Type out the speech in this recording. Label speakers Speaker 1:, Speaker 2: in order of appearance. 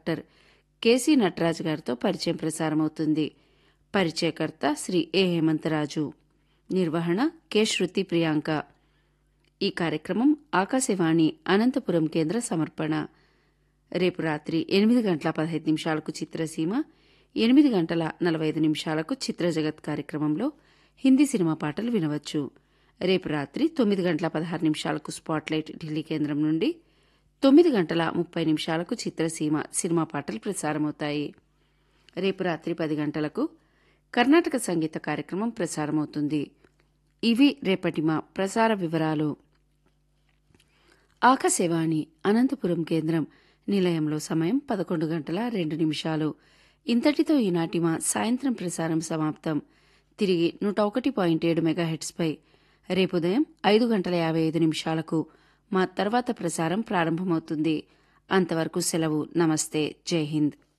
Speaker 1: doctor KC Nataraj గారితో పరిచయం ప్రసారమవుతుంది పరిచయకర్త శ్రీ ఏ హేమంతరాజు నిర్వహణ కె శృతి ప్రియాంక ఈ కార్యక్రమం ఆకాశవాణి అనంతపురం కేంద్ర సమర్పణ రేపు రాత్రి ఎనిమిది గంటల పదహైదు నిమిషాలకు చిత్రసీమ ఎనిమిది గంటల నలభై ఐదు నిమిషాలకు చిత్రజగత్ కార్యక్రమంలో హిందీ సినిమా పాటలు వినవచ్చు రేపు రాత్రి తొమ్మిది గంటల పదహారు నిమిషాలకు స్పాట్లైట్ ఢిల్లీ కేంద్రం నుండి తొమ్మిది గంటల ముప్పై నిమిషాలకు చిత్రసీమ సినిమా పాటలు ప్రసారమవుతాయి రేపు రాత్రి పది గంటలకు కర్ణాటక సంగీత కార్యక్రమం ప్రసారమవుతుంది ఇవి రేపటి మా ప్రసార వివరాలు ఆకాశవాణి అనంతపురం కేంద్రం నిలయంలో సమయం పదకొండు గంటల రెండు నిమిషాలు ఇంతటితో ఈనాటి మా సాయంత్రం ప్రసారం సమాప్తం తిరిగి నూట ఒకటి పాయింట్ ఏడు మెగాహెట్స్పై రేపు ఉదయం ఐదు గంటల యాభై ఐదు నిమిషాలకు మా తర్వాత ప్రసారం ప్రారంభమవుతుంది అంతవరకు సెలవు నమస్తే జై హింద్